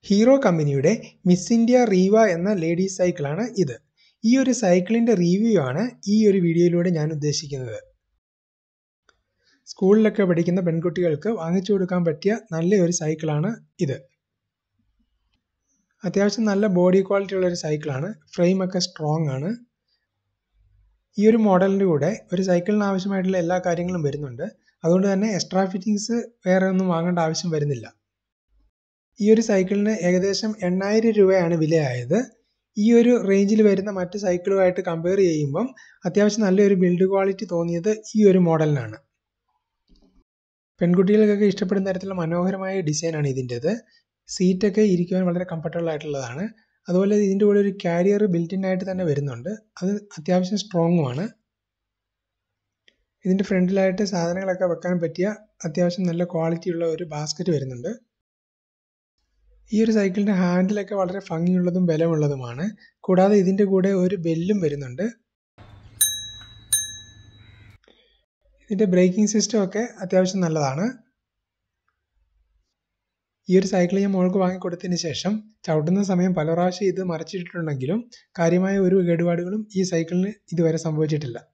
hero കമ്പനിയുടെ miss India റീവ എന്ന ladies സൈക്കിളാണ് ഇത് ഈ ഒരു സൈക്കിളിൻ്റെ റിവ്യൂ ആണ് ഈ ഒരു വീഡിയോയിലൂടെ ഞാൻ ഉദ്ദേശിക്കുന്നത് സ്കൂളിലൊക്കെ പഠിക്കുന്ന പെൺകുട്ടികൾക്ക് വാങ്ങിച്ചു കൊടുക്കാൻ പറ്റിയ നല്ല ഒരു സൈക്കിളാണ് ഇത് അത്യാവശ്യം നല്ല ബോഡി ക്വാളിറ്റി ഉള്ള ഒരു സൈക്കിളാണ് ഫ്രെയിമൊക്കെ സ്ട്രോങ് ആണ് ഈ ഒരു മോഡലിൻ്റെ കൂടെ ഒരു സൈക്കിളിന് ആവശ്യമായിട്ടുള്ള എല്ലാ കാര്യങ്ങളും വരുന്നുണ്ട് അതുകൊണ്ട് തന്നെ എക്സ്ട്രാ ഫിറ്റിങ്സ് വേറെ ഒന്നും വാങ്ങേണ്ട ആവശ്യം വരുന്നില്ല ഈ ഒരു സൈക്കിളിന് ഏകദേശം എണ്ണായിരം രൂപയാണ് വിലയായത് ഈ ഒരു റേഞ്ചിൽ വരുന്ന മറ്റ് സൈക്കിളുമായിട്ട് കമ്പയർ ചെയ്യുമ്പം അത്യാവശ്യം നല്ലൊരു ബിൽഡ് ക്വാളിറ്റി തോന്നിയത് ഈ ഒരു മോഡലിനാണ് പെൺകുട്ടികൾക്കൊക്കെ ഇഷ്ടപ്പെടുന്ന തരത്തിലുള്ള മനോഹരമായ ഡിസൈനാണ് ഇതിൻ്റെത് സീറ്റൊക്കെ ഇരിക്കുവാൻ വളരെ കംഫർട്ടബിൾ ആയിട്ടുള്ളതാണ് അതുപോലെ ഇതിൻ്റെ കൂടെ ഒരു കാരിയർ ബിൽറ്റിൻ ആയിട്ട് തന്നെ വരുന്നുണ്ട് അത് അത്യാവശ്യം സ്ട്രോങ്ങുമാണ് ഇതിൻ്റെ ഫ്രണ്ടിലായിട്ട് സാധനങ്ങളൊക്കെ വെക്കാൻ പറ്റിയ അത്യാവശ്യം നല്ല ക്വാളിറ്റി ഉള്ള ഒരു ബാസ്ക്കറ്റ് വരുന്നുണ്ട് ഈ ഒരു സൈക്കിളിൻ്റെ ഹാൻഡിലൊക്കെ വളരെ ഭംഗിയുള്ളതും ബലമുള്ളതുമാണ് കൂടാതെ ഇതിൻ്റെ കൂടെ ഒരു ബെല്ലും വരുന്നുണ്ട് ഇതിൻ്റെ ബ്രേക്കിംഗ് സിസ്റ്റം ഒക്കെ അത്യാവശ്യം നല്ലതാണ് ഈ ഒരു സൈക്കിൾ ഞാൻ മോൾക്ക് വാങ്ങിക്കൊടുത്തതിന് ശേഷം ചവിട്ടുന്ന സമയം പല പ്രാവശ്യം ഇത് മറിച്ചിട്ടുണ്ടെങ്കിലും കാര്യമായ ഒരു കേടുപാടുകളും ഈ സൈക്കിളിന് ഇതുവരെ സംഭവിച്ചിട്ടില്ല